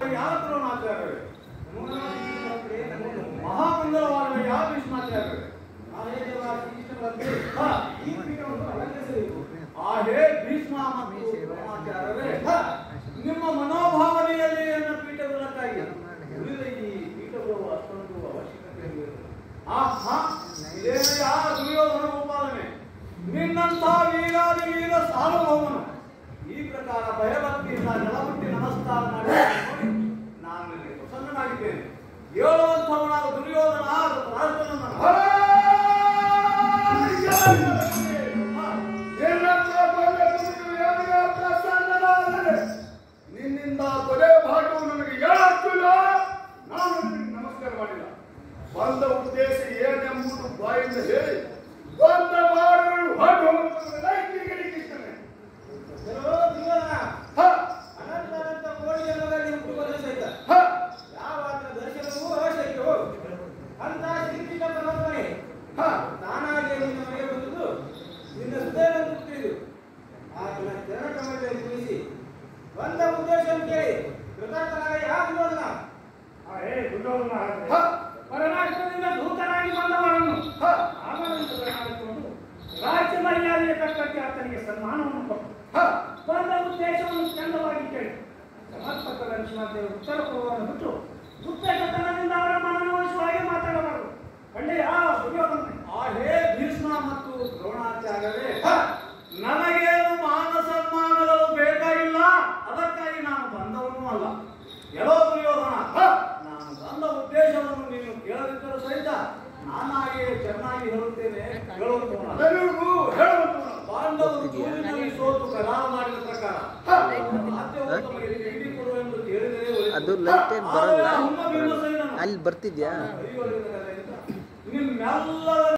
ಯಾವ ದ್ರೋಣಾಚಾರ್ಯರೇ ಮಹಾಮಂಗಲವಾದ ಯಾವ ಭೀಷ್ಮಾಚಾರ್ಯರೇ ಹಾ. ಆ ಹೇ ಭೀಷ್ಮ ಮತ್ತು ದ್ರೋಣಾಚಾರ್ಯರೇ ಹಾ. ನಿಮ್ಮ ಮನೋಭಾವನೆಯಲ್ಲಿ ನನ್ನ ಪೀಠಗಳಕ್ಕಾಗಿ ಉಳಿದ ಈ ಪೀಠಗಳು ಅಷ್ಟೊಂದು ಅವಶ್ಯಕತೆ ಇಲ್ಲ. ಆಹಾ ಇದೇನಯ್ಯ ದುರ್ಯೋಧನ ಗೋಪಾಲನೆ ನಿನ್ನಂಥ ವೀರಾದಿ ವೀರ ಸಾರ್ವಭೌಮನು ಈ ಪ್ರಕಾರ ಭಯಭಕ್ತಿಯಿಂದ ನೆಲಮುಟ್ಟಿ ನಮಸ್ಕಾರ ಮಾಡಿ ನೋಡಿ, ನಾನು ನಿನಗೆ ಪ್ರಸನ್ನನಾಗಿದ್ದೇನೆ ಹೇಳುವಂಥವನಾದ ದುರ್ಯೋಧನ ರಾಜನನ್ನು ನಿನ್ನಿಂದ ಕೊನೆ ಭಾಗವು ನನಗೆ ಹೇಳಾಗ್ತಿಲ್ಲ ನಾನು ನಿನಗೆ ನಮಸ್ಕಾರ ಮಾಡಿಲ್ಲ ಬಂದ ಉದ್ದೇಶ ಏನೆಂಬುದು ಬಾಯಿಂದ ಹೇಳಿ ಬಂದ ಮಾಡುಗಳು ಹೊರಟು ಹೋಗುತ್ತವೆ ಹ, ಹ, ಹ. ತಾನಾಗಿ ನಿನ್ನ ಮನೆಗೆ ಬಂದುದು ನಿನ್ನ ಹೃದಯವನ್ನು ತಿಳಿದು ಆತನ ಚರಣ ಕಮಲದಲ್ಲಿ ಕುಳಿಸಿ ಬಂದ ಉದ್ದೇಶವನ್ನು ಕೇಳಿ ಕೃತಜ್ಞನಾಗಿ ಯಾವ ವಿರೋಧನ ಹ, ಪರರಾಷ್ಟ್ರದಿಂದ ದೂತರಾಗಿ ಬಂದವರನ್ನು ಹ, ಆಮಂತ್ರಿಸಿಕೊಂಡು ರಾಜ್ಯ ಮರ್ಯಾದೆಯ ತಕ್ಕಂತೆ ಆತನಿಗೆ ಸನ್ಮಾನವನ್ನು ಕೊಟ್ಟು ಹ. ಬಂದ ಉದ್ದೇಶವನ್ನು ಚಂದವಾಗಿ ಕೇಳಿ ಸಮರ್ಪಕರ ಶಿವಾದೇವರು ಉತ್ತರ ಕೊಡುವುದನ್ನು ಬಿಟ್ಟು ಉದ್ದೇಶತನದಿಂದ ಅವರ ಮನನೋಯಿಸುವ ಹಾಗೆ ಮಾತಾಡಬಾರದು ಕಂಡೆಯ ದುರ್ಯೋಧನ ಆ ಹೇ ಭೀಷ್ಮ ಮತ್ತು ದ್ರೋಣಾಚಾರ್ಯರೇ ಹ! ನನಗೇನು ಮಾನ ಸನ್ಮಾನಗಳು ಬೇಕಾಗಿಲ್ಲ ಅದಕ್ಕಾಗಿ ನಾನು ಬಂದವನು ಅಲ್ಲ ಎಲ್ಲೋ ದುರ್ಯೋಧನ ಹ! ನಾನು ಬಂದ ಉದ್ದೇಶವನ್ನು ನೀನು ಕೇಳದಿದ್ದರೂ ಸಹಿತ ನಾನಾಗಿಯೇ ಚೆನ್ನಾಗಿ ಹೇಳುತ್ತೇನೆ ಕೇಳುವಂತವನು ಅಲ್ಲ. ಎಲ್ಲರಿಗೂ ಹೇಳುವಂತವನು. ಪಾಂಡವರು ಸೂರ್ಯನಲ್ಲಿ ಸೋತು ಕಲಾವ ಮಾಡಿದ ಪ್ರಕಾರ ಹ. ಸಾಧ್ಯವಾದ ತಮಗೆ ತಿಂಡಿ ಕೊಡುವೆಂದು ಕೇಳಿದರೆ ಒಳಿತು. ಅದು ಲೈಟ್ ಏನ್ ಬರಲ್ಲ ಆದರೆ ಹುಮ್ಮ ಭೀಮಸೇನನು ಅಲ್ಲಿ ಬರ್ತಿದ್ಯಾ ಕೈಯೊಡೆದ ಕಲೆಯಿಂದ ನಿಮ್ಮೆಲ್ಲರ